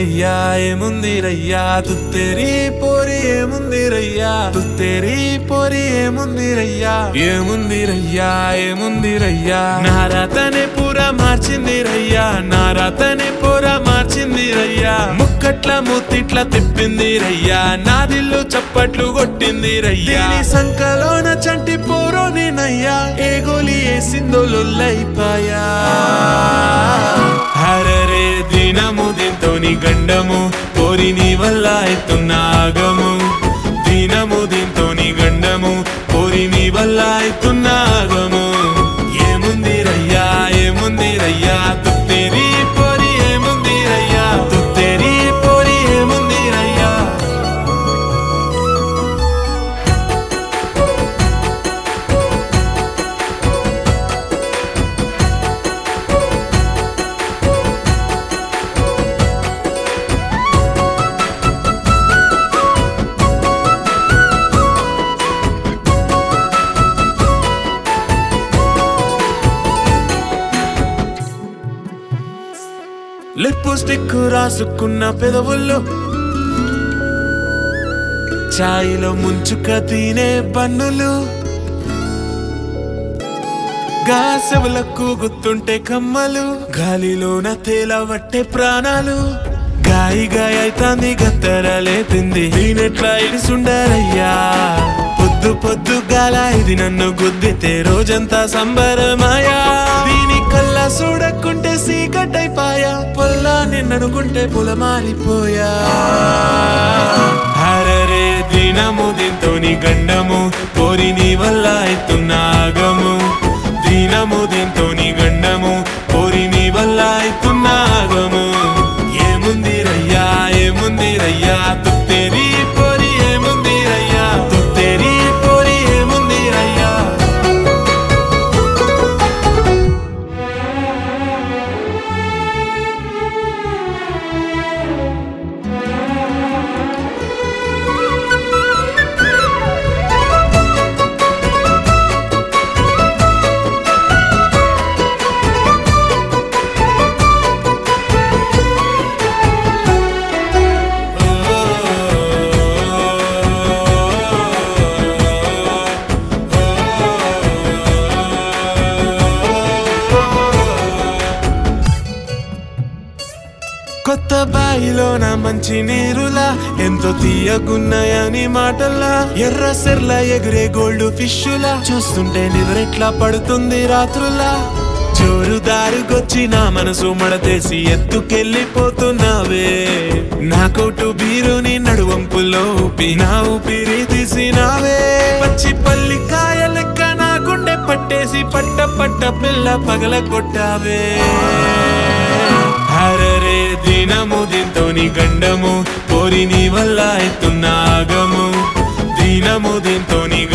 ఏముందిరయ్యా ఏముందిరయ్యా తుత్తేరి పోరి ఏముందిరయ్యా తుత్తేరి పోరి ఏముందిరయ్యా ఏముందిరయ్యా ఏముందిరయ్యా నా రాతనే పూరా మార్చిందిరయ్యా నా రాతనే పూరా మార్చిందిరయ్యా ముక్కట్ల మూతిట్ల తిప్పిందిరయ్యా నా దిల్లు చప్పట్లు కొట్టిందిరయ్యా దీని సంకలోన చంటి పోరో నేనయ్యా ఏ గోలి వేసిందో లొల్లైపాయా హరరే దినము దీంతోని గండము పోరి నీ వల్ల ఎత్తున్న ఆగము దినము దీంతోని గండము పోరి నీ వల్ల ఎత్తున్న ఆగము ఏముంది రయ్యా ఏముంది రయ్యా తుత్తేరి పోరి ఏముంది రయ్యా తుత్తేరి పోరి ఏముంది రయ్యా లిప్స్టిక్ రాసుకున్న పెదవుల్లో చాయిలో ముంచుక తినే బన్నులు గాసెవులకు గుర్తుంటే కమ్మలు గాలిలోన తేలవట్టే ప్రాణాలు గాయి గాయ అయితాంది గత్తరలేపింది నేనెట్లా ఇడిసుండరయ్యా పొద్దు పొద్దు గాల ఇది నన్ను గుద్దితే రోజంతా సంబరమాయా దీని కల్లా చూడకుంటే సీకటైపాయా పొల్లా నిన్ననుకుంటే పొలమారిపోయా హరరే దినము దీంతోని గండము పోరి నీ వల్ల ఎత్తున్న ఆగము దినము దీంతోని గండము పోరి నీ వల్ల ఎత్తున్న ఆగము ఏముంది రయ్యా ఏముంది రయ్యా తుత్తేరి పోరి ఏముంది రయ్యా తుత్తేరి పోరి ఏముంది రయ్యా కొత్త బాయిలోన మంచి నీరులా ఎంతో తీయగున్నాయని మాటల్లా ఎర్ర సెర్ల ఎగిరే గోల్డ్ ఫిష్లా చూస్తుంటే నిద్రెట్లా పడుతుంది రాత్రులా జోరు దారుకొచ్చి నా మనసు మడతేసి ఎత్తుకెళ్ళిపోతున్నావే నా కోటు బీరుని నడువంపులో ఊపి నా ఊపిరి తీసినావే పచ్చి పల్లికాయ లెక్క నా గుండె పట్టేసి పట్ట పట్ట పిల్ల పగల కొట్టావే హరరే దినము దీంతోని గండము పోరి నీ వల్ల ఎత్తున్న ఆగము దినము దీంతోని